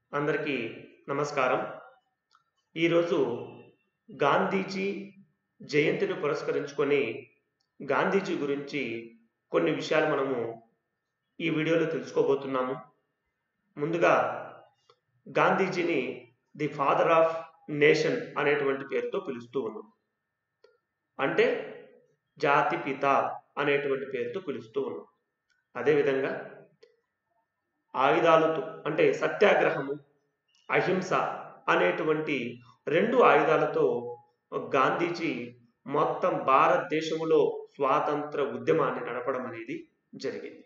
అందరికీ నమస్కారం ఈరోజు గాంధీజీ జయంతిని పురస్కరించుకొని గాంధీజీ గురించి కొన్ని విషయాలు మనము ఈ వీడియోలో తెలుసుకోబోతున్నాము ముందుగా గాంధీజీని ది ఫాదర్ ఆఫ్ నేషన్ అనేటువంటి పేరుతో పిలుస్తూ ఉన్నాం అంటే జాతి పిత అనేటువంటి పేరుతో పిలుస్తూ ఉన్నాం అదేవిధంగా ఆయుధాలతో అంటే సత్యాగ్రహము అహింస అనేటువంటి రెండు ఆయుధాలతో గాంధీజీ మొత్తం భారతదేశంలో స్వాతంత్ర ఉద్యమాన్ని నడపడం అనేది జరిగింది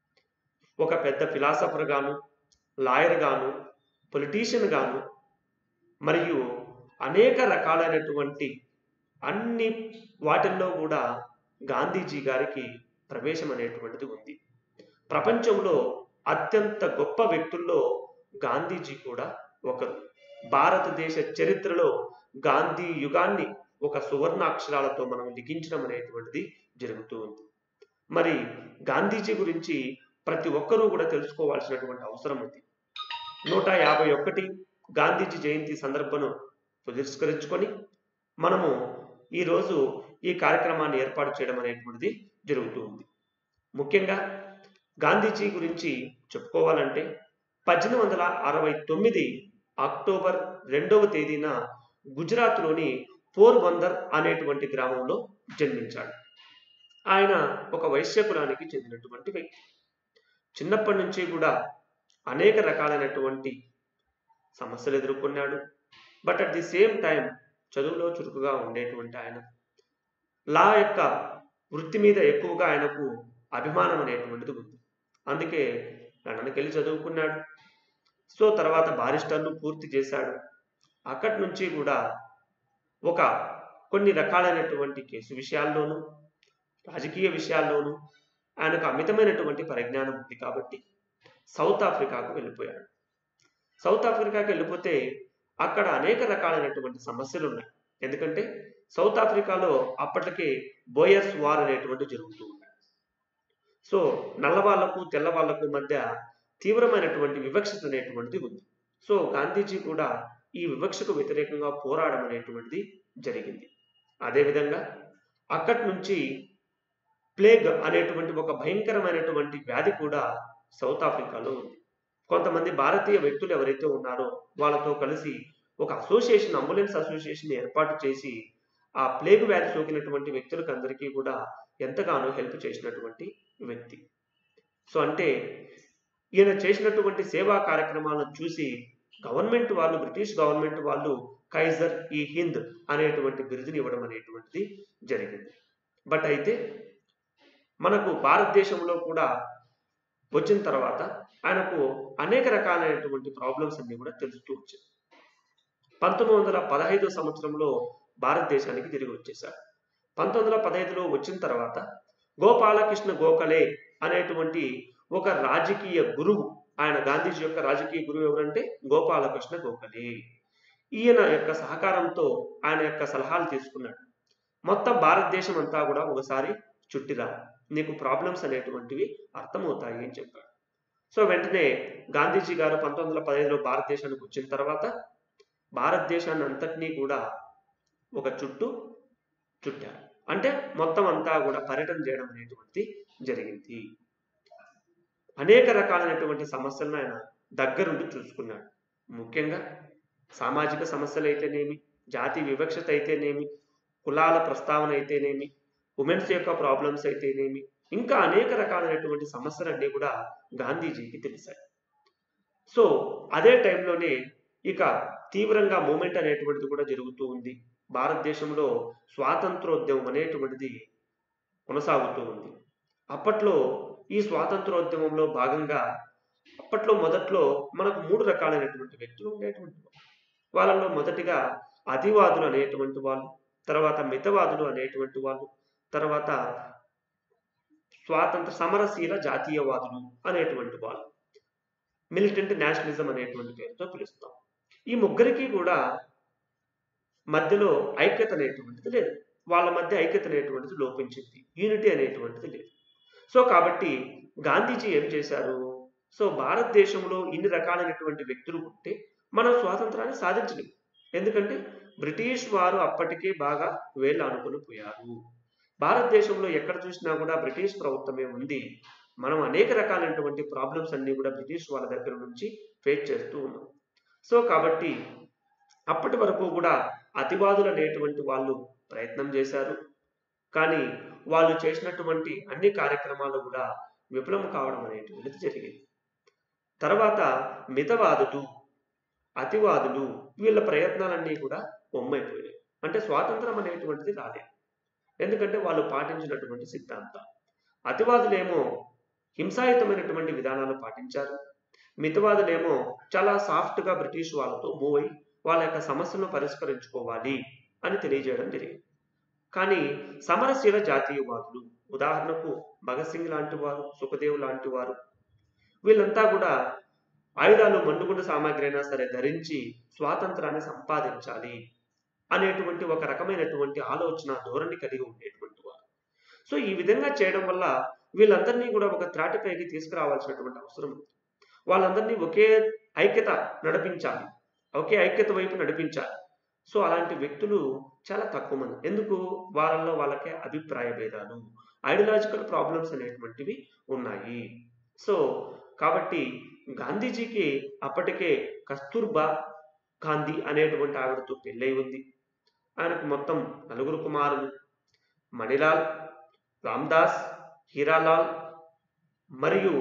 ఒక పెద్ద ఫిలాసఫర్ గాను లాయర్ గాను పొలిటీషియన్ గాను మరియు అనేక రకాలైనటువంటి అన్ని వాటిల్లో కూడా గాంధీజీ గారికి ప్రవేశం అనేటువంటిది ఉంది ప్రపంచంలో అత్యంత గొప్ప వ్యక్తుల్లో గాంధీజీ కూడా ఒకరు భారతదేశ చరిత్రలో గాంధీ యుగాన్ని ఒక సువర్ణ అక్షరాలతో మనం లిఖించడం అనేటువంటిది జరుగుతూ ఉంది మరి గాంధీజీ గురించి ప్రతి ఒక్కరూ కూడా తెలుసుకోవాల్సినటువంటి అవసరం ఉంది నూట యాభై ఒకటి గాంధీజీ జయంతి సందర్భను పురస్కరించుకొని మనము ఈరోజు ఈ కార్యక్రమాన్ని ఏర్పాటు చేయడం అనేటువంటిది జరుగుతూ ఉంది ముఖ్యంగా గాంధీజీ గురించి చెప్పుకోవాలంటే పద్దెనిమిది వందల అరవై తొమ్మిది అక్టోబర్ రెండవ తేదీన గుజరాత్లోని పోర్బందర్ అనేటువంటి గ్రామంలో జన్మించాడు ఆయన ఒక వైశ్య కులానికి చెందినటువంటి వ్యక్తి చిన్నప్పటి నుంచి కూడా అనేక రకాలైనటువంటి సమస్యలు ఎదుర్కొన్నాడు but at the same time చదువులో చురుకుగా ఉండేటువంటి ఆయన లా యొక్క వృత్తి మీద ఎక్కువగా ఆయనకు అభిమానం అనేటువంటిది ఉంది అందుకే లండన్కి వెళ్ళి చదువుకున్నాడు సో తర్వాత బారిస్టర్ను పూర్తి చేశాడు అక్కడి నుంచి కూడా ఒక కొన్ని రకాలైనటువంటి కేసు విషయాల్లోనూ రాజకీయ విషయాల్లోనూ ఆయనకు అమితమైనటువంటి పరిజ్ఞానం ఉంది కాబట్టి సౌత్ ఆఫ్రికాకు వెళ్ళిపోయాడు సౌత్ ఆఫ్రికాకి వెళ్ళిపోతే అక్కడ అనేక రకాలైనటువంటి సమస్యలు ఉన్నాయి ఎందుకంటే సౌత్ ఆఫ్రికాలో అప్పటికే బోయర్స్ వార్ అనేటువంటి జరుగుతూ ఉన్నాయి సో నల్లవాళ్లకు తెల్లవాళ్లకు మధ్య తీవ్రమైనటువంటి వివక్షత అనేటువంటిది ఉంది సో గాంధీజీ కూడా ఈ వివక్షకు వ్యతిరేకంగా పోరాడడం అనేటువంటిది జరిగింది అదేవిధంగా అక్కడి నుంచి ప్లేగ్ అనేటువంటి ఒక భయంకరమైనటువంటి వ్యాధి కూడా సౌత్ ఆఫ్రికాలో ఉంది కొంతమంది భారతీయ వ్యక్తులు ఎవరైతే ఉన్నారో వాళ్ళతో కలిసి ఒక అసోసియేషన్ అంబులెన్స్ అసోసియేషన్ ఏర్పాటు చేసి ఆ ప్లేగ్ వ్యాధి సోకినటువంటి వ్యక్తులకు అందరికీ కూడా ఎంతగానో హెల్ప్ చేసినటువంటి వ్యక్తి సో అంటే ఈయన చేసినటువంటి సేవా కార్యక్రమాలను చూసి గవర్నమెంట్ వాళ్ళు బ్రిటిష్ గవర్నమెంట్ వాళ్ళు కైజర్ ఈ హింద్ అనేటువంటి బిరుదుని ఇవ్వడం అనేటువంటిది జరిగింది బట్ అయితే మనకు భారతదేశంలో కూడా వచ్చిన తర్వాత ఆయనకు అనేక రకాలైనటువంటి ప్రాబ్లమ్స్ అన్ని కూడా తెలుస్తూ వచ్చాయి పంతొమ్మిది వందల పదహైదో సంవత్సరంలో భారతదేశానికి తిరిగి వచ్చేశాడు పంతొమ్మిది వందల పదహైదులో వచ్చిన తర్వాత గోపాలకృష్ణ గోఖలే అనేటువంటి ఒక రాజకీయ గురువు ఆయన గాంధీజీ యొక్క రాజకీయ గురువు ఎవరంటే గోపాలకృష్ణ గోఖలే ఈయన యొక్క సహకారంతో ఆయన యొక్క సలహాలు తీసుకున్నాడు మొత్తం భారతదేశం అంతా కూడా ఒకసారి చుట్టిరా నీకు ప్రాబ్లమ్స్ అనేటువంటివి అర్థమవుతాయి అని చెప్పాడు సో వెంటనే గాంధీజీ గారు పంతొమ్మిది వందల పదహైదులో భారతదేశానికి వచ్చిన తర్వాత భారతదేశాన్ని అంతటినీ కూడా ఒక చుట్టూ చుట్టారు అంటే మొత్తం అంతా కూడా పర్యటన చేయడం అనేటువంటి జరిగింది అనేక రకాలైనటువంటి సమస్యలను ఆయన దగ్గరుండి చూసుకున్నాడు ముఖ్యంగా సామాజిక సమస్యలు అయితేనేమి జాతి వివక్షత అయితేనేమి కులాల ప్రస్తావన అయితేనేమి ఉమెన్స్ యొక్క ప్రాబ్లమ్స్ అయితేనేమి ఇంకా అనేక రకాలైనటువంటి సమస్యలన్నీ కూడా గాంధీజీకి తెలిసాయి సో అదే టైంలోనే ఇక తీవ్రంగా మూమెంట్ అనేటువంటిది కూడా జరుగుతూ ఉంది భారతదేశంలో స్వాతంత్రోద్యమం అనేటువంటిది కొనసాగుతూ ఉంది అప్పట్లో ఈ స్వాతంత్రోద్యమంలో భాగంగా అప్పట్లో మొదట్లో మనకు మూడు రకాలైనటువంటి వ్యక్తులు ఉండేటువంటి వాళ్ళలో మొదటిగా అతివాదులు అనేటువంటి వాళ్ళు తర్వాత మితవాదులు అనేటువంటి వాళ్ళు తర్వాత స్వాతంత్ర సమరశీల జాతీయవాదులు అనేటువంటి వాళ్ళు మిలిటెంట్ నేషనలిజం అనేటువంటి పేరుతో పిలుస్తాం ఈ ముగ్గురికి కూడా మధ్యలో ఐక్యత అనేటువంటిది లేదు వాళ్ళ మధ్య ఐక్యత అనేటువంటిది లోపించింది యూనిటీ అనేటువంటిది లేదు సో కాబట్టి గాంధీజీ ఏం చేశారు సో భారతదేశంలో ఇన్ని రకాలైనటువంటి వ్యక్తులు ఉంటే మనం స్వాతంత్రాన్ని సాధించలేము ఎందుకంటే బ్రిటిష్ వారు అప్పటికే బాగా వేళ్ళు అనుకుని పోయారు భారతదేశంలో ఎక్కడ చూసినా కూడా బ్రిటిష్ ప్రభుత్వమే ఉంది మనం అనేక రకాలైనటువంటి ప్రాబ్లమ్స్ అన్ని కూడా బ్రిటిష్ వాళ్ళ దగ్గర నుంచి ఫేస్ చేస్తూ ఉన్నాం సో కాబట్టి అప్పటి వరకు కూడా అతివాదులు అనేటువంటి వాళ్ళు ప్రయత్నం చేశారు కానీ వాళ్ళు చేసినటువంటి అన్ని కార్యక్రమాలు కూడా విఫలం కావడం అనేటువంటిది జరిగింది తర్వాత మితవాదులు అతివాదులు వీళ్ళ ప్రయత్నాలన్నీ కూడా బొమ్మైపోయినాయి అంటే స్వాతంత్రం అనేటువంటిది రాలేదు ఎందుకంటే వాళ్ళు పాటించినటువంటి సిద్ధాంతం అతివాదులేమో హింసాయుతమైనటువంటి విధానాలు పాటించారు మితవాదులేమో చాలా సాఫ్ట్గా బ్రిటిష్ వాళ్ళతో మూవ్ అయి వాళ్ళ యొక్క సమస్యలను పరిష్కరించుకోవాలి అని తెలియజేయడం జరిగింది కానీ సమరశీల జాతీయవాదులు ఉదాహరణకు భగత్ సింగ్ లాంటి వారు సుఖదేవ్ లాంటి వారు వీళ్ళంతా కూడా ఆయుధాలు మండుగుండు సామాగ్రి అయినా సరే ధరించి స్వాతంత్రాన్ని సంపాదించాలి అనేటువంటి ఒక రకమైనటువంటి ఆలోచన ధోరణి కలిగి ఉండేటువంటి వారు సో ఈ విధంగా చేయడం వల్ల వీళ్ళందరినీ కూడా ఒక త్రాటిపైకి తీసుకురావాల్సినటువంటి అవసరం ఉంది వాళ్ళందరినీ ఒకే ఐక్యత నడిపించాలి ఒకే ఐక్యత వైపు నడిపించాలి సో అలాంటి వ్యక్తులు చాలా తక్కువ మంది ఎందుకు వాళ్ళల్లో వాళ్ళకే అభిప్రాయ భేదాలు ఐడియాలజికల్ ప్రాబ్లమ్స్ అనేటువంటివి ఉన్నాయి సో కాబట్టి గాంధీజీకి అప్పటికే కస్తూర్బా గాంధీ అనేటువంటి ఆవిడతో పెళ్ళై ఉంది ఆయనకు మొత్తం నలుగురు కుమారులు మణిలాల్ రామ్దాస్ హీరాలాల్ మరియు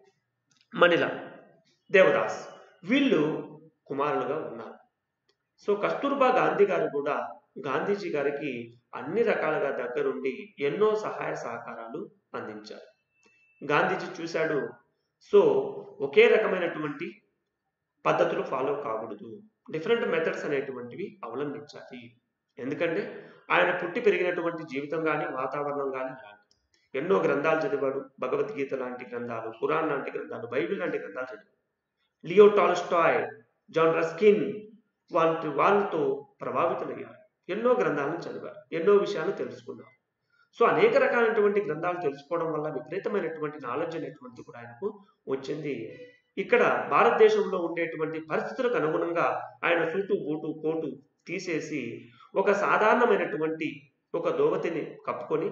మణిలాల్ దేవదాస్ వీళ్ళు కుమారులుగా ఉన్నారు సో కస్తూర్బా గాంధీ గారు కూడా గాంధీజీ గారికి అన్ని రకాలుగా దగ్గరుండి ఎన్నో సహాయ సహకారాలు అందించారు గాంధీజీ చూశాడు సో ఒకే రకమైనటువంటి పద్ధతులు ఫాలో కాకూడదు డిఫరెంట్ మెథడ్స్ అనేటువంటివి అవలంబించాలి ఎందుకంటే ఆయన పుట్టి పెరిగినటువంటి జీవితం కానీ వాతావరణం కానీ అలాంటి ఎన్నో గ్రంథాలు చదివాడు భగవద్గీత లాంటి గ్రంథాలు ఖురాన్ లాంటి గ్రంథాలు బైబిల్ లాంటి గ్రంథాలు చదివాడు లియో టాల్స్టాయ్ జాన్ రస్కిన్ వాళ్ళ వాళ్ళతో ప్రభావితులయ్యారు ఎన్నో గ్రంథాలను చదివారు ఎన్నో విషయాలు తెలుసుకున్నారు సో అనేక రకాలైనటువంటి గ్రంథాలు తెలుసుకోవడం వల్ల విపరీతమైనటువంటి నాలెడ్జ్ అనేటువంటి కూడా ఆయనకు వచ్చింది ఇక్కడ భారతదేశంలో ఉండేటువంటి పరిస్థితులకు అనుగుణంగా ఆయన సూటు బూటు కోటు తీసేసి ఒక సాధారణమైనటువంటి ఒక దోవతిని కప్పుకొని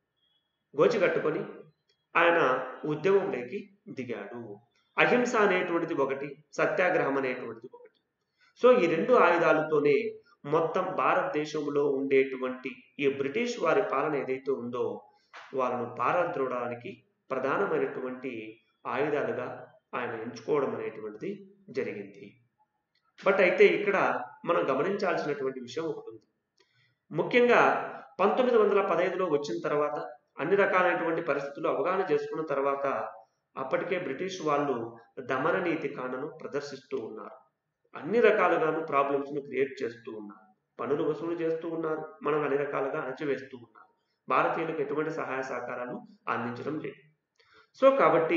గోచి కట్టుకొని ఆయన ఉద్యమంలోకి దిగాడు అహింస అనేటువంటిది ఒకటి సత్యాగ్రహం అనేటువంటిది ఒకటి సో ఈ రెండు ఆయుధాలతోనే మొత్తం భారతదేశంలో ఉండేటువంటి ఈ బ్రిటిష్ వారి పాలన ఏదైతే ఉందో వాళ్ళను పారద్రోడానికి ప్రధానమైనటువంటి ఆయుధాలుగా ఆయన ఎంచుకోవడం అనేటువంటిది జరిగింది బట్ అయితే ఇక్కడ మనం గమనించాల్సినటువంటి విషయం ఒకటి ఉంది ముఖ్యంగా పంతొమ్మిది వందల పదహైదులో వచ్చిన తర్వాత అన్ని రకాలైనటువంటి పరిస్థితులు అవగాహన చేసుకున్న తర్వాత అప్పటికే బ్రిటిష్ వాళ్ళు దమన నీతి కాండను ప్రదర్శిస్తూ ఉన్నారు అన్ని రకాలుగాను ప్రాబ్లమ్స్ ను క్రియేట్ చేస్తూ ఉన్నారు పనులు వసూలు చేస్తూ ఉన్నారు మనం అన్ని రకాలుగా అణచివేస్తూ ఉన్నారు భారతీయులకు ఎటువంటి సహాయ సహకారాలు అందించడం లేదు సో కాబట్టి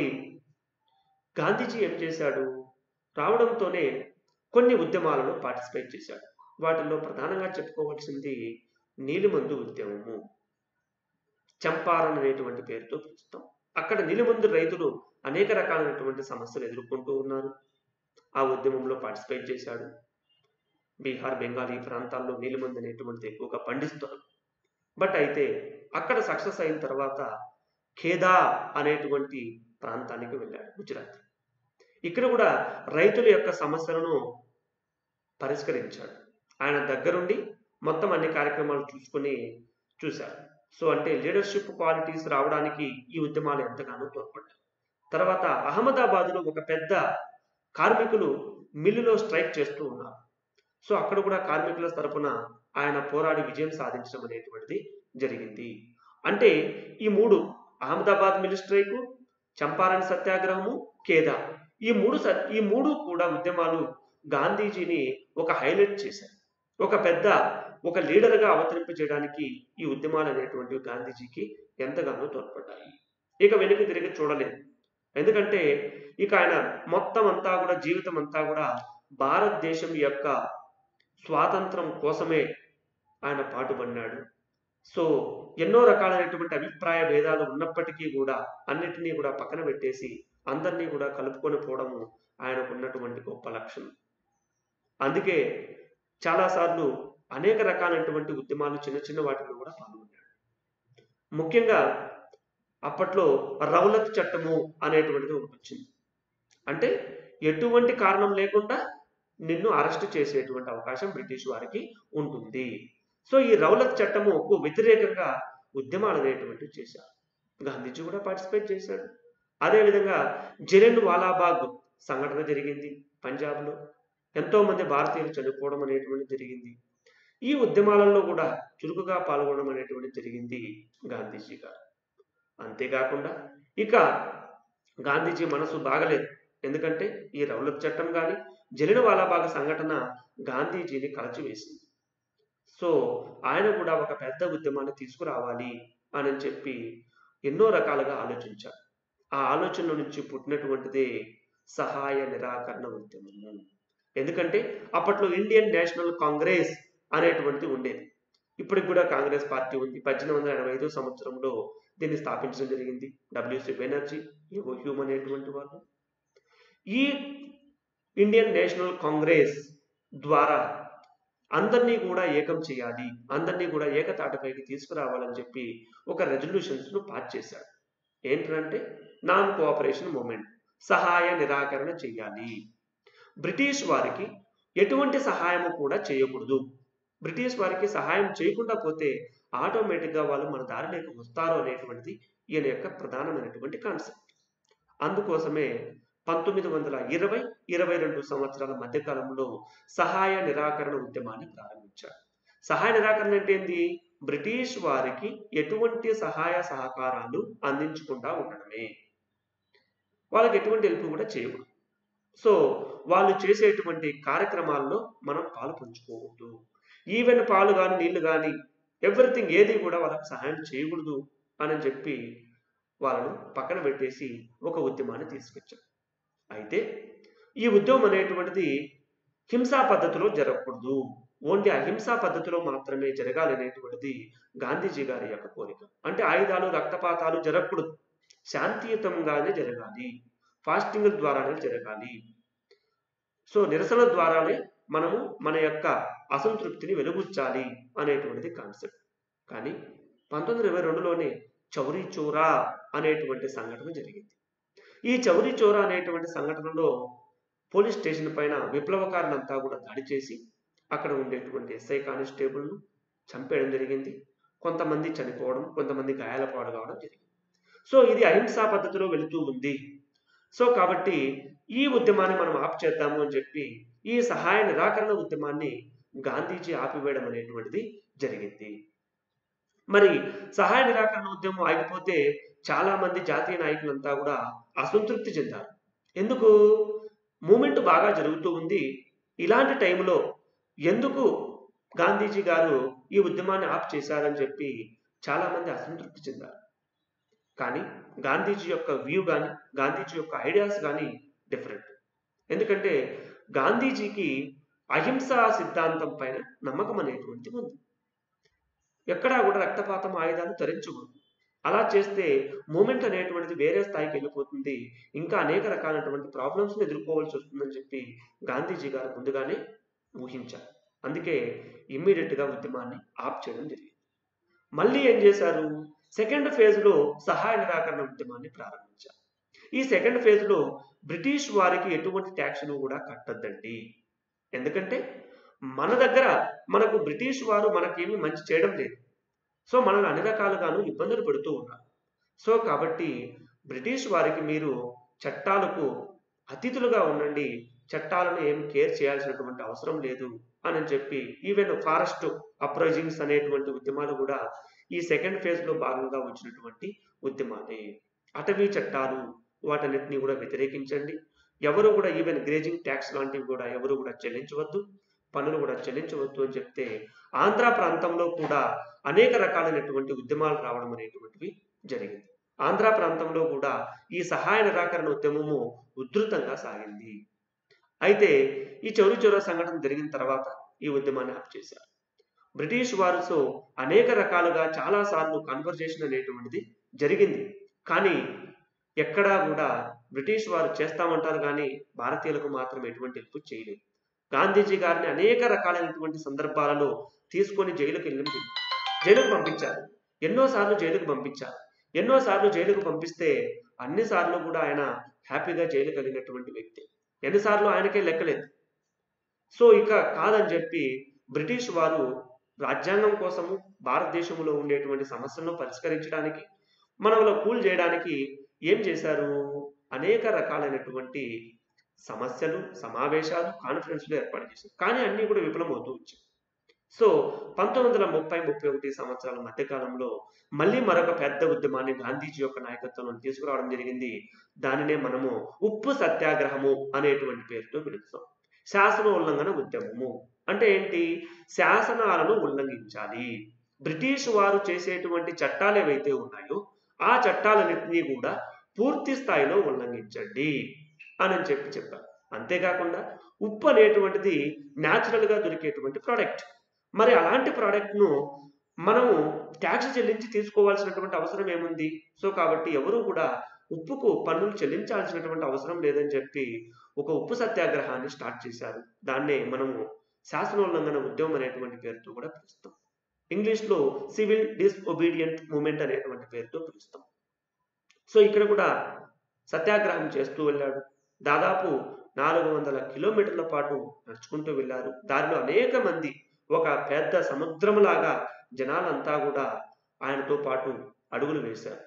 గాంధీజీ ఏం చేశాడు రావడంతోనే కొన్ని ఉద్యమాలలో పార్టిసిపేట్ చేశాడు వాటిల్లో ప్రధానంగా చెప్పుకోవాల్సింది నీలిమందు ఉద్యమము చంపారన్ అనేటువంటి పేరుతో పిలుస్తాం అక్కడ నీలిమందు రైతులు అనేక రకాలైనటువంటి సమస్యలు ఎదుర్కొంటూ ఉన్నారు ఆ ఉద్యమంలో పార్టిసిపేట్ చేశాడు బీహార్ బెంగాల్ ఈ ప్రాంతాల్లో నీలిమందు అనేటువంటిది ఎక్కువగా పండిస్తారు బట్ అయితే అక్కడ సక్సెస్ అయిన తర్వాత ఖేదా అనేటువంటి ప్రాంతానికి వెళ్ళాడు గుజరాత్ ఇక్కడ కూడా రైతుల యొక్క సమస్యలను పరిష్కరించాడు ఆయన దగ్గరుండి మొత్తం అన్ని కార్యక్రమాలు చూసుకుని చూశారు సో అంటే లీడర్షిప్ క్వాలిటీస్ రావడానికి ఈ ఉద్యమాలు ఎంతగానో తోడ్పడ్డాయి తర్వాత అహ్మదాబాద్లో ఒక పెద్ద కార్మికులు మిల్లులో స్ట్రైక్ చేస్తూ ఉన్నారు సో అక్కడ కూడా కార్మికుల తరపున ఆయన పోరాడి విజయం సాధించడం అనేటువంటిది జరిగింది అంటే ఈ మూడు అహ్మదాబాద్ మిల్ స్ట్రైకు చంపారణ్ సత్యాగ్రహము కేదా ఈ మూడు సత్ ఈ మూడు కూడా ఉద్యమాలు గాంధీజీని ఒక హైలైట్ చేశారు ఒక పెద్ద ఒక లీడర్గా అవతరింపజేయడానికి ఈ ఉద్యమాలు అనేటువంటి గాంధీజీకి ఎంతగానో తోడ్పడ్డాయి ఇక వెనుక తిరిగి చూడలేదు ఎందుకంటే ఇక ఆయన మొత్తం అంతా కూడా జీవితం అంతా కూడా భారతదేశం యొక్క స్వాతంత్రం కోసమే ఆయన పాటుపడినాడు సో ఎన్నో రకాలైనటువంటి అభిప్రాయ భేదాలు ఉన్నప్పటికీ కూడా అన్నిటినీ కూడా పక్కన పెట్టేసి అందరినీ కూడా కలుపుకొని పోవడము ఆయనకు ఉన్నటువంటి గొప్ప లక్షణం అందుకే చాలాసార్లు అనేక రకాలైనటువంటి ఉద్యమాలు చిన్న చిన్న వాటిలో కూడా పాల్గొన్నాడు ముఖ్యంగా అప్పట్లో రౌలత్ చట్టము అనేటువంటిది ఒకటి వచ్చింది అంటే ఎటువంటి కారణం లేకుండా నిన్ను అరెస్ట్ చేసేటువంటి అవకాశం బ్రిటిష్ వారికి ఉంటుంది సో ఈ రౌలత్ చట్టముకు వ్యతిరేకంగా ఉద్యమాలు అనేటువంటివి చేశారు గాంధీజీ కూడా పార్టిసిపేట్ చేశాడు అదేవిధంగా జలియన్ వాలాబాగ్ సంఘటన జరిగింది పంజాబ్లో ఎంతో మంది భారతీయులు చనిపోవడం అనేటువంటి జరిగింది ఈ ఉద్యమాలలో కూడా చురుకుగా పాల్గొనడం అనేటువంటి జరిగింది గాంధీజీ గారు అంతేకాకుండా ఇక గాంధీజీ మనసు బాగలేదు ఎందుకంటే ఈ రౌలత్ చట్టం కానీ జలిన వాలాబాగ్ సంఘటన గాంధీజీని కలచివేసింది సో ఆయన కూడా ఒక పెద్ద ఉద్యమాన్ని తీసుకురావాలి అని చెప్పి ఎన్నో రకాలుగా ఆలోచించారు ఆ ఆలోచన నుంచి పుట్టినటువంటిదే సహాయ నిరాకరణ ఉద్యమము ఎందుకంటే అప్పట్లో ఇండియన్ నేషనల్ కాంగ్రెస్ అనేటువంటిది ఉండేది ఇప్పటికి కూడా కాంగ్రెస్ పార్టీ ఉంది పద్దెనిమిది వందల ఎనభై ఐదో సంవత్సరంలో దీన్ని స్థాపించడం జరిగింది డబ్ల్యూసి బెనర్జీ హ్యూమ్ అనేటువంటి వాళ్ళు ఈ ఇండియన్ నేషనల్ కాంగ్రెస్ ద్వారా అందరినీ కూడా ఏకం చేయాలి అందరినీ కూడా ఏకతాటపైకి తీసుకురావాలని చెప్పి ఒక రెజల్యూషన్స్ ను పాస్ చేశాడు ఏంటంటే నాన్ కోఆపరేషన్ మూమెంట్ సహాయ నిరాకరణ చేయాలి బ్రిటిష్ వారికి ఎటువంటి సహాయము కూడా చేయకూడదు బ్రిటిష్ వారికి సహాయం చేయకుండా పోతే ఆటోమేటిక్గా వాళ్ళు మన దారిలోకి వస్తారు అనేటువంటిది ఈయన యొక్క ప్రధానమైనటువంటి కాన్సెప్ట్ అందుకోసమే పంతొమ్మిది వందల ఇరవై ఇరవై రెండు సంవత్సరాల మధ్యకాలంలో సహాయ నిరాకరణ ఉద్యమాన్ని ప్రారంభించారు సహాయ నిరాకరణ అంటే ఏంటి బ్రిటిష్ వారికి ఎటువంటి సహాయ సహకారాలు అందించకుండా ఉండడమే వాళ్ళకి ఎటువంటి హెల్ప్ కూడా చేయకూడదు సో వాళ్ళు చేసేటువంటి కార్యక్రమాల్లో మనం పాలు పంచుకోకూడదు ఈవెన్ పాలు కానీ నీళ్లు కానీ ఎవ్రీథింగ్ ఏది కూడా వాళ్ళకి సహాయం చేయకూడదు అని చెప్పి వాళ్ళను పక్కన పెట్టేసి ఒక ఉద్యమాన్ని తీసుకొచ్చారు అయితే ఈ ఉద్యమం అనేటువంటిది హింసా పద్ధతిలో జరగకూడదు ఓన్లీ అహింసా పద్ధతిలో మాత్రమే జరగాలనేటువంటిది గాంధీజీ గారి యొక్క కోరిక అంటే ఆయుధాలు రక్తపాతాలు జరగకూడదు శాంతియుతంగానే జరగాలి ఫాస్టింగ్ ద్వారానే జరగాలి సో నిరసన ద్వారానే మనము మన యొక్క అసంతృప్తిని వెలుగుచ్చాలి అనేటువంటిది కాన్సెప్ట్ కానీ పంతొమ్మిది వందల ఇరవై రెండులోనే చౌరీ చోరా అనేటువంటి సంఘటన జరిగింది ఈ చౌరీ చోరా అనేటువంటి సంఘటనలో పోలీస్ స్టేషన్ పైన విప్లవకారులంతా కూడా దాడి చేసి అక్కడ ఉండేటువంటి ఎస్ఐ కానిస్టేబుల్ను చంపేయడం జరిగింది కొంతమంది చనిపోవడం కొంతమంది గాయాల పాడు కావడం జరిగింది సో ఇది అహింసా పద్ధతిలో వెళుతూ ఉంది సో కాబట్టి ఈ ఉద్యమాన్ని మనం ఆప్ చేద్దాము అని చెప్పి ఈ సహాయ నిరాకరణ ఉద్యమాన్ని గాంధీజీ ఆపివేయడం అనేటువంటిది జరిగింది మరి సహాయ నిరాకరణ ఉద్యమం ఆగిపోతే చాలా మంది జాతీయ నాయకులంతా కూడా అసంతృప్తి చెందారు ఎందుకు మూమెంట్ బాగా జరుగుతూ ఉంది ఇలాంటి టైంలో ఎందుకు గాంధీజీ గారు ఈ ఉద్యమాన్ని ఆప్ చేశారని చెప్పి చాలా మంది అసంతృప్తి చెందారు కానీ గాంధీజీ యొక్క వ్యూ కానీ గాంధీజీ యొక్క ఐడియాస్ కానీ డిఫరెంట్ ఎందుకంటే గాంధీజీకి అహింసా సిద్ధాంతం పైన నమ్మకం అనేటువంటిది ఉంది ఎక్కడా కూడా రక్తపాతం ఆయుధాలు ధరించకూడదు అలా చేస్తే మూమెంట్ అనేటువంటిది వేరే స్థాయికి వెళ్ళిపోతుంది ఇంకా అనేక రకాలైనటువంటి ప్రాబ్లమ్స్ని ఎదుర్కోవాల్సి వస్తుందని చెప్పి గాంధీజీ గారు ముందుగానే ఊహించారు అందుకే ఇమ్మీడియట్గా ఉద్యమాన్ని ఆప్ చేయడం జరిగింది మళ్ళీ ఏం చేశారు సెకండ్ ఫేజ్లో సహాయ నిరాకరణ ఉద్యమాన్ని ప్రారంభించారు ఈ సెకండ్ ఫేజ్లో బ్రిటిష్ వారికి ఎటువంటి ట్యాక్స్ను కూడా కట్టద్దండి ఎందుకంటే మన దగ్గర మనకు బ్రిటిష్ వారు మనకేమీ మంచి చేయడం లేదు సో మనల్ని అన్ని రకాలుగాను ఇబ్బందులు పెడుతూ ఉన్నారు సో కాబట్టి బ్రిటిష్ వారికి మీరు చట్టాలకు అతిథులుగా ఉండండి చట్టాలను ఏం కేర్ చేయాల్సినటువంటి అవసరం లేదు అని చెప్పి ఈవెన్ ఫారెస్ట్ అప్రైజింగ్స్ అనేటువంటి ఉద్యమాలు కూడా ఈ సెకండ్ ఫేజ్ లో భాగంగా వచ్చినటువంటి ఉద్యమాలే అటవీ చట్టాలు వాటన్నిటిని కూడా వ్యతిరేకించండి ఎవరు కూడా ఈవెన్ గ్రేజింగ్ ట్యాక్స్ లాంటివి కూడా ఎవరు కూడా చెల్లించవద్దు పన్నులు కూడా చెల్లించవద్దు అని చెప్తే ఆంధ్ర ప్రాంతంలో కూడా అనేక రకాలైనటువంటి ఉద్యమాలు రావడం అనేటువంటివి జరిగింది ఆంధ్ర ప్రాంతంలో కూడా ఈ సహాయ నిరాకరణ ఉద్యమము ఉధృతంగా సాగింది అయితే ఈ చౌరీ చౌరా సంఘటన జరిగిన తర్వాత ఈ ఉద్యమాన్ని ఆప్ చేశారు బ్రిటిష్ వారితో అనేక రకాలుగా చాలా సార్లు కన్వర్జేషన్ అనేటువంటిది జరిగింది కానీ ఎక్కడా కూడా బ్రిటిష్ వారు చేస్తామంటారు కానీ భారతీయులకు మాత్రం ఎటువంటి హెల్ప్ చేయలేదు గాంధీజీ గారిని అనేక రకాలైనటువంటి సందర్భాలలో తీసుకొని జైలుకి వెళ్ళింది జైలుకు పంపించారు ఎన్నోసార్లు జైలుకు పంపించారు ఎన్నోసార్లు జైలుకు పంపిస్తే అన్ని సార్లు కూడా ఆయన హ్యాపీగా జైలు కలిగినటువంటి వ్యక్తి ఎన్నిసార్లు ఆయనకే లెక్కలేదు సో ఇక కాదని చెప్పి బ్రిటిష్ వారు రాజ్యాంగం కోసము భారతదేశంలో ఉండేటువంటి సమస్యలను పరిష్కరించడానికి మనలో కూల్ చేయడానికి ఏం చేశారు అనేక రకాలైనటువంటి సమస్యలు సమావేశాలు కాన్ఫరెన్స్లు ఏర్పాటు చేశారు కానీ అన్నీ కూడా విఫలమవుతూ వచ్చాయి సో పంతొమ్మిది వందల ముప్పై ముప్పై ఒకటి సంవత్సరాల మధ్యకాలంలో మళ్ళీ మరొక పెద్ద ఉద్యమాన్ని గాంధీజీ యొక్క నాయకత్వంలో తీసుకురావడం జరిగింది దానినే మనము ఉప్పు సత్యాగ్రహము అనేటువంటి పేరుతో పిలుస్తాం శాసన ఉల్లంఘన ఉద్యమము అంటే ఏంటి శాసనాలను ఉల్లంఘించాలి బ్రిటిష్ వారు చేసేటువంటి చట్టాలు ఏవైతే ఉన్నాయో ఆ చట్టాలన్నింటినీ కూడా పూర్తి స్థాయిలో ఉల్లంఘించండి అని చెప్పి చెప్పారు అంతేకాకుండా ఉప్పు అనేటువంటిది న్యాచురల్ గా దొరికేటువంటి ప్రోడక్ట్ మరి అలాంటి ప్రోడక్ట్ ను మనము ట్యాక్స్ చెల్లించి తీసుకోవాల్సినటువంటి అవసరం ఏముంది సో కాబట్టి ఎవరు కూడా ఉప్పుకు పన్నులు చెల్లించాల్సినటువంటి అవసరం లేదని చెప్పి ఒక ఉప్పు సత్యాగ్రహాన్ని స్టార్ట్ చేశారు దాన్నే మనము శాసనోల్లంఘన ఉద్యమం అనేటువంటి పేరుతో కూడా పిలుస్తాం ఇంగ్లీష్లో సివిల్ డిస్ఒబీడియంట్ మూమెంట్ అనేటువంటి పేరుతో పిలుస్తాం సో ఇక్కడ కూడా సత్యాగ్రహం చేస్తూ వెళ్ళాడు దాదాపు నాలుగు వందల కిలోమీటర్ల పాటు నడుచుకుంటూ వెళ్ళారు దారిలో అనేక మంది ఒక పెద్ద సముద్రములాగా జనాలంతా కూడా ఆయనతో పాటు అడుగులు వేశారు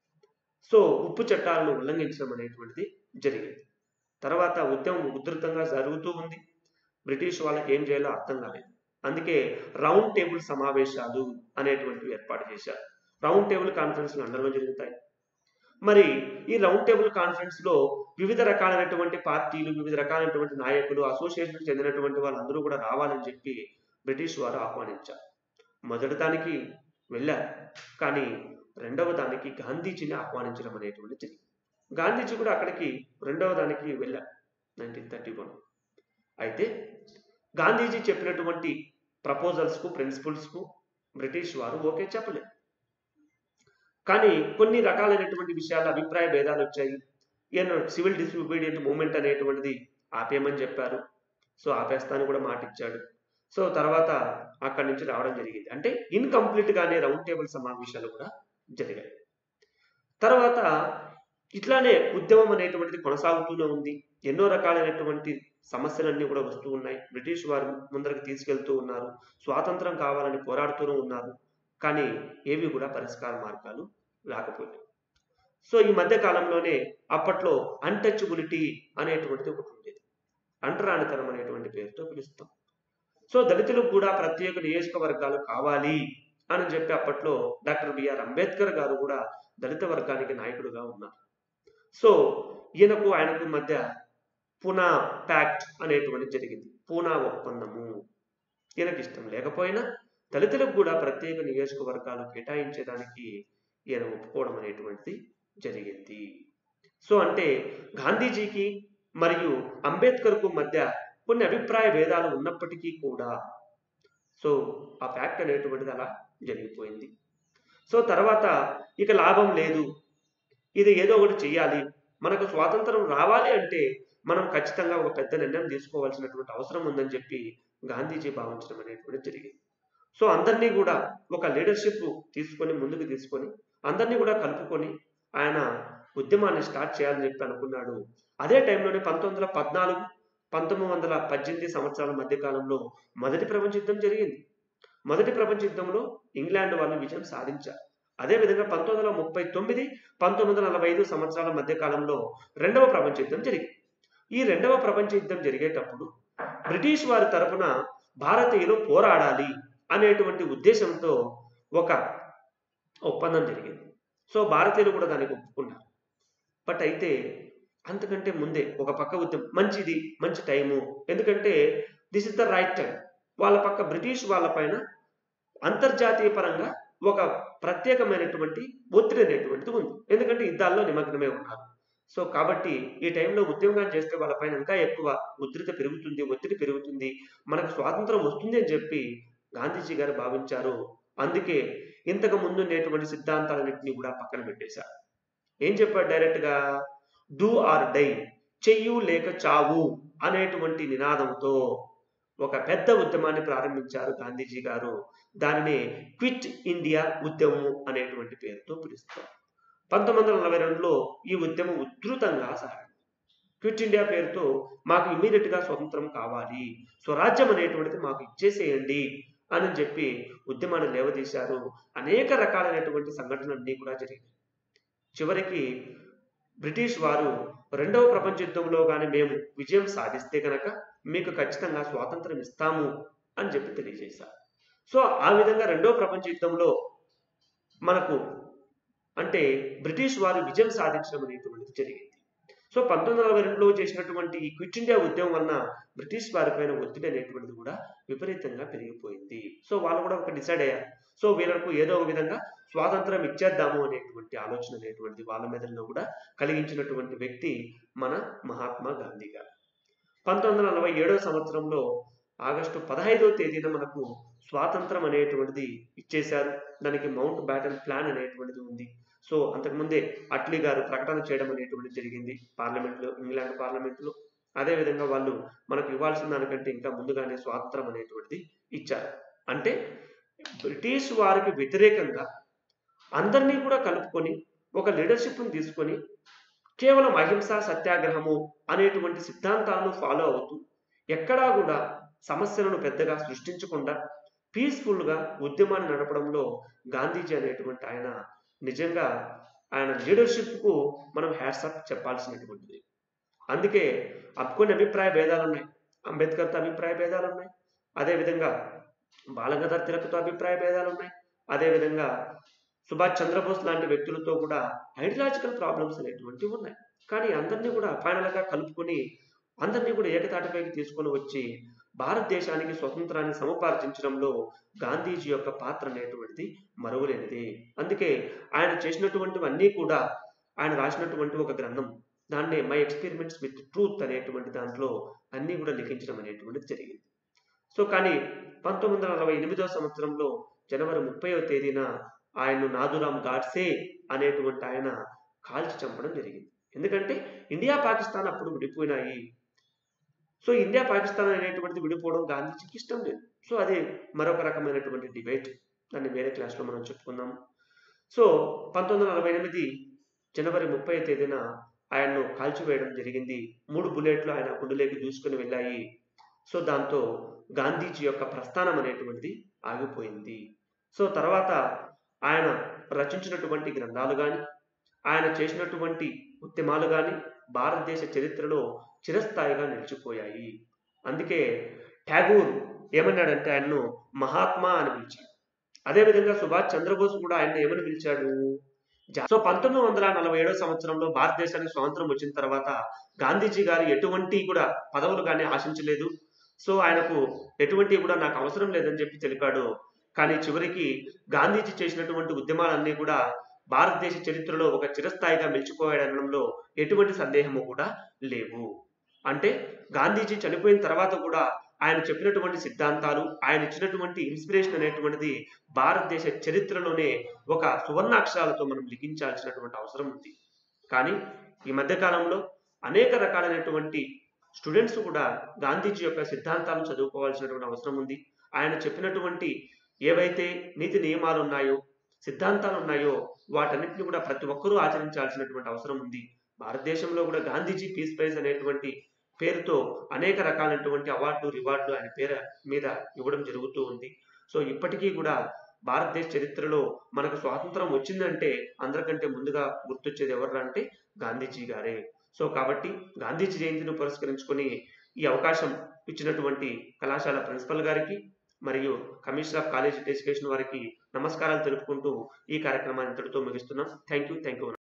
సో ఉప్పు చట్టాలను ఉల్లంఘించడం అనేటువంటిది జరిగింది తర్వాత ఉద్యమం ఉధృతంగా జరుగుతూ ఉంది బ్రిటిష్ వాళ్ళకి ఏం చేయాలో అర్థం కాలేదు అందుకే రౌండ్ టేబుల్ సమావేశాలు అనేటువంటివి ఏర్పాటు చేశారు రౌండ్ టేబుల్ కాన్ఫరెన్స్ లండన్లో జరుగుతాయి మరి ఈ రౌండ్ టేబుల్ కాన్ఫరెన్స్ లో వివిధ రకాలైనటువంటి పార్టీలు వివిధ రకాలైనటువంటి నాయకులు అసోసియేషన్ చెందినటువంటి వాళ్ళందరూ కూడా రావాలని చెప్పి బ్రిటిష్ వారు ఆహ్వానించారు మొదటి దానికి వెళ్ళారు కానీ రెండవ దానికి గాంధీజీని ఆహ్వానించడం అనేటువంటి జరిగింది గాంధీజీ కూడా అక్కడికి రెండవ దానికి వెళ్ళారు నైన్టీన్ థర్టీ వన్ అయితే గాంధీజీ చెప్పినటువంటి ప్రపోజల్స్కు ప్రిన్సిపల్స్కు బ్రిటిష్ వారు ఓకే చెప్పలేదు కానీ కొన్ని రకాలైనటువంటి విషయాల అభిప్రాయ భేదాలు వచ్చాయి ఈయన సివిల్ డిసోబీడియంట్ మూవ్మెంట్ అనేటువంటిది ఆపేయమని చెప్పారు సో ఆపేస్తాను కూడా మాట ఇచ్చాడు సో తర్వాత అక్కడి నుంచి రావడం జరిగింది అంటే ఇన్కంప్లీట్ గానే రౌండ్ టేబుల్ సమావేశాలు కూడా జరిగాయి తర్వాత ఇట్లానే ఉద్యమం అనేటువంటిది కొనసాగుతూనే ఉంది ఎన్నో రకాలైనటువంటి సమస్యలన్నీ కూడా వస్తూ ఉన్నాయి బ్రిటిష్ వారు ముందరకు తీసుకెళ్తూ ఉన్నారు స్వాతంత్రం కావాలని పోరాడుతూనే ఉన్నారు కానీ ఏవి కూడా పరిష్కార మార్గాలు రాకపోయాయి సో ఈ మధ్య కాలంలోనే అప్పట్లో అన్టచబిలిటీ అనేటువంటిది ఒకటి ఉండేది అంటరానితనం అనేటువంటి పేరుతో పిలుస్తాం సో దళితులకు కూడా ప్రత్యేక నియోజకవర్గాలు కావాలి అని చెప్పి అప్పట్లో డాక్టర్ బిఆర్ అంబేద్కర్ గారు కూడా దళిత వర్గానికి నాయకుడుగా ఉన్నారు సో ఈయనకు ఆయనకు మధ్య పూనా ప్యాక్ట్ అనేటువంటి జరిగింది పూనా ఒప్పందము ఈయనకి ఇష్టం లేకపోయినా దళితులకు కూడా ప్రత్యేక నియోజకవర్గాలు కేటాయించడానికి ఈయన ఒప్పుకోవడం అనేటువంటిది జరిగింది సో అంటే గాంధీజీకి మరియు అంబేద్కర్కు మధ్య కొన్ని అభిప్రాయ భేదాలు ఉన్నప్పటికీ కూడా సో ఆ ఫ్యాక్ట్ అనేటువంటిది అలా జరిగిపోయింది సో తర్వాత ఇక లాభం లేదు ఇది ఏదో ఒకటి చెయ్యాలి మనకు స్వాతంత్రం రావాలి అంటే మనం ఖచ్చితంగా ఒక పెద్ద నిర్ణయం తీసుకోవాల్సినటువంటి అవసరం ఉందని చెప్పి గాంధీజీ భావించడం అనేటువంటి జరిగింది సో అందరినీ కూడా ఒక లీడర్షిప్ తీసుకొని ముందుకు తీసుకొని అందరినీ కూడా కలుపుకొని ఆయన ఉద్యమాన్ని స్టార్ట్ చేయాలని చెప్పి అనుకున్నాడు అదే టైంలోనే పంతొమ్మిది వందల పద్నాలుగు పంతొమ్మిది వందల పద్దెనిమిది సంవత్సరాల మధ్య కాలంలో మొదటి ప్రపంచ యుద్ధం జరిగింది మొదటి ప్రపంచ యుద్ధంలో ఇంగ్లాండ్ వాళ్ళు విజయం సాధించారు అదేవిధంగా పంతొమ్మిది వందల ముప్పై తొమ్మిది పంతొమ్మిది వందల నలభై ఐదు సంవత్సరాల మధ్య కాలంలో రెండవ ప్రపంచ యుద్ధం జరిగింది ఈ రెండవ ప్రపంచ యుద్ధం జరిగేటప్పుడు బ్రిటిష్ వారి తరపున భారతీయులు పోరాడాలి అనేటువంటి ఉద్దేశంతో ఒక ఒప్పందం జరిగింది సో భారతీయులు కూడా దానికి ఒప్పుకున్నారు బట్ అయితే అంతకంటే ముందే ఒక పక్క ఉద్యమం మంచిది మంచి టైము ఎందుకంటే this is the right time వాళ్ళ పక్క బ్రిటిష్ వాళ్ళ పైన అంతర్జాతీయ పరంగా ఒక ప్రత్యేకమైనటువంటి ఒత్తిడి అనేటువంటిది ఉంది ఎందుకంటే యుద్ధాల్లో నిమగ్నమే ఉన్నారు సో కాబట్టి ఈ టైంలో ఉద్యమం చేస్తే వాళ్ళపైన ఇంకా ఎక్కువ ఉధృత పెరుగుతుంది ఒత్తిడి పెరుగుతుంది మనకు స్వాతంత్రం వస్తుంది అని చెప్పి గాంధీజీ గారు భావించారు అందుకే ఇంతకు ముందు ఉండేటువంటి సిద్ధాంతాలన్నింటినీ కూడా పక్కన పెట్టేశారు ఏం చెప్పాడు డైరెక్ట్గా డూ ఆర్ డై చెయ్యు లేక చావు అనేటువంటి నినాదంతో ఒక పెద్ద ఉద్యమాన్ని ప్రారంభించారు గాంధీజీ గారు దానిని క్విట్ ఇండియా ఉద్యమం అనేటువంటి పేరుతో పిలుస్తారు పంతొమ్మిది వందల నలభై రెండులో ఈ ఉద్యమం ఉధృతంగా సాగింది క్విట్ ఇండియా పేరుతో మాకు ఇమీడియట్ గా స్వతంత్రం కావాలి స్వరాజ్యం అనేటువంటిది మాకు ఇచ్చేసేయండి అని చెప్పి ఉద్యమాన్ని లేవదీశారు అనేక రకాలైనటువంటి సంఘటనలన్నీ కూడా జరిగాయి చివరికి బ్రిటిష్ వారు రెండవ ప్రపంచ యుద్ధంలో కానీ మేము విజయం సాధిస్తే కనుక మీకు ఖచ్చితంగా స్వాతంత్రం ఇస్తాము అని చెప్పి తెలియజేశారు సో ఆ విధంగా రెండవ ప్రపంచ యుద్ధంలో మనకు అంటే బ్రిటిష్ వారు విజయం సాధించడం అనేటువంటిది జరిగింది సో పంతొమ్మిది వందల నలభై రెండులో చేసినటువంటి ఈ క్విట్ ఇండియా ఉద్యమం వలన బ్రిటిష్ వారి పైన ఒత్తిడి అనేటువంటిది కూడా విపరీతంగా పెరిగిపోయింది సో వాళ్ళు కూడా ఒక డిసైడ్ అయ్యారు సో వీళ్ళకు ఏదో ఒక విధంగా స్వాతంత్రం ఇచ్చేద్దాము అనేటువంటి ఆలోచన అనేటువంటిది వాళ్ళ మెదడులో కూడా కలిగించినటువంటి వ్యక్తి మన మహాత్మా గాంధీ గారు పంతొమ్మిది వందల నలభై ఏడవ సంవత్సరంలో ఆగస్టు పదహైదవ తేదీన మనకు స్వాతంత్రం అనేటువంటిది ఇచ్చేశారు దానికి మౌంట్ బ్యాటన్ ప్లాన్ అనేటువంటిది ఉంది సో అంతకుముందే అట్లీ గారు ప్రకటన చేయడం అనేటువంటిది జరిగింది పార్లమెంట్లో ఇంగ్లాండ్ పార్లమెంట్లో అదేవిధంగా వాళ్ళు మనకు ఇవ్వాల్సిన దానికంటే ఇంకా ముందుగానే స్వాతంత్రం అనేటువంటిది ఇచ్చారు అంటే బ్రిటిష్ వారికి వ్యతిరేకంగా అందరినీ కూడా కలుపుకొని ఒక లీడర్షిప్ను తీసుకొని కేవలం అహింసా సత్యాగ్రహము అనేటువంటి సిద్ధాంతాలను ఫాలో అవుతూ ఎక్కడా కూడా సమస్యలను పెద్దగా సృష్టించకుండా పీస్ఫుల్గా ఉద్యమాన్ని నడపడంలో గాంధీజీ అనేటువంటి ఆయన నిజంగా ఆయన లీడర్షిప్కు మనం హ్యాట్సప్ చెప్పాల్సినటువంటిది అందుకే కొన్ని అభిప్రాయ భేదాలు ఉన్నాయి అంబేద్కర్తో అభిప్రాయ భేదాలు ఉన్నాయి అదేవిధంగా బాలగంగాధర్ తిలక్తో అభిప్రాయ భేదాలు ఉన్నాయి అదేవిధంగా సుభాష్ చంద్రబోస్ లాంటి వ్యక్తులతో కూడా ఐడియాలజికల్ ప్రాబ్లమ్స్ అనేటువంటివి ఉన్నాయి కానీ అందరినీ కూడా ఫైనల్గా కలుపుకొని అందరినీ కూడా ఏకతాటిపైకి తీసుకొని వచ్చి భారతదేశానికి స్వతంత్రాన్ని సముపార్జించడంలో గాంధీజీ యొక్క పాత్ర అనేటువంటిది మరువలేనిది అందుకే ఆయన చేసినటువంటివన్నీ కూడా ఆయన రాసినటువంటి ఒక గ్రంథం దాన్నే మై ఎక్స్పెరిమెంట్స్ విత్ ట్రూత్ అనేటువంటి దాంట్లో అన్నీ కూడా లిఖించడం అనేటువంటిది జరిగింది సో కానీ పంతొమ్మిది వందల నలభై ఎనిమిదవ సంవత్సరంలో జనవరి ముప్పైవ తేదీన ఆయన్ను నాదురామ్ గాడ్సే అనేటువంటి ఆయన కాల్చి చంపడం జరిగింది ఎందుకంటే ఇండియా పాకిస్తాన్ అప్పుడు విడిపోయినాయి సో ఇండియా పాకిస్తాన్ అనేటువంటిది విడిపోవడం గాంధీజీకి ఇష్టం లేదు సో అది మరొక రకమైనటువంటి డిబేట్ దాన్ని వేరే క్లాస్లో మనం చెప్పుకుందాం సో పంతొమ్మిది వందల నలభై ఎనిమిది జనవరి ముప్పై తేదీన ఆయన్ను కాల్చివేయడం జరిగింది మూడు బుల్లెట్లు ఆయన గుండెలోకి దూసుకొని వెళ్ళాయి సో దాంతో గాంధీజీ యొక్క ప్రస్థానం అనేటువంటిది ఆగిపోయింది సో తర్వాత ఆయన రచించినటువంటి గ్రంథాలు కానీ ఆయన చేసినటువంటి ఉద్యమాలు కానీ భారతదేశ చరిత్రలో చిరస్థాయిగా నిలిచిపోయాయి అందుకే ట్యాగూర్ ఏమన్నాడంటే ఆయన్ను మహాత్మా అని పిలిచాడు అదేవిధంగా సుభాష్ చంద్రబోస్ కూడా ఆయన ఏమని పిలిచాడు సో పంతొమ్మిది వందల నలభై ఏడవ సంవత్సరంలో భారతదేశానికి స్వాతంత్రం వచ్చిన తర్వాత గాంధీజీ గారు ఎటువంటి కూడా పదవులు కానీ ఆశించలేదు సో ఆయనకు ఎటువంటి కూడా నాకు అవసరం లేదని చెప్పి తెలిపాడు కానీ చివరికి గాంధీజీ చేసినటువంటి ఉద్యమాలన్నీ కూడా భారతదేశ చరిత్రలో ఒక చిరస్థాయిగా నిలిచిపోయాడనడంలో ఎటువంటి సందేహము కూడా లేవు అంటే గాంధీజీ చనిపోయిన తర్వాత కూడా ఆయన చెప్పినటువంటి సిద్ధాంతాలు ఆయన ఇచ్చినటువంటి ఇన్స్పిరేషన్ అనేటువంటిది భారతదేశ చరిత్రలోనే ఒక సువర్ణాక్షరాలతో మనం లిఖించాల్సినటువంటి అవసరం ఉంది కానీ ఈ మధ్యకాలంలో అనేక రకాలైనటువంటి స్టూడెంట్స్ కూడా గాంధీజీ యొక్క సిద్ధాంతాలను చదువుకోవాల్సినటువంటి అవసరం ఉంది ఆయన చెప్పినటువంటి ఏవైతే నీతి నియమాలు ఉన్నాయో సిద్ధాంతాలు ఉన్నాయో వాటన్నిటిని కూడా ప్రతి ఒక్కరూ ఆచరించాల్సినటువంటి అవసరం ఉంది భారతదేశంలో కూడా గాంధీజీ పీస్ ప్రైజ్ అనేటువంటి పేరుతో అనేక రకాలైనటువంటి అవార్డులు రివార్డులు ఆయన పేరు మీద ఇవ్వడం జరుగుతూ ఉంది సో ఇప్పటికీ కూడా భారతదేశ చరిత్రలో మనకు స్వాతంత్రం వచ్చిందంటే అందరికంటే ముందుగా గుర్తొచ్చేది ఎవరు అంటే గాంధీజీ గారే సో కాబట్టి గాంధీజీ జయంతిని పురస్కరించుకొని ఈ అవకాశం ఇచ్చినటువంటి కళాశాల ప్రిన్సిపల్ గారికి మరియు కమిషనర్ ఆఫ్ కాలేజ్ ఎడ్యుకేషన్ వారికి నమస్కారాలు తెలుపుకుంటూ ఈ కార్యక్రమాన్ని ఇంతటితో ముగిస్తున్నాం థ్యాంక్ యూ థ్యాంక్ యూ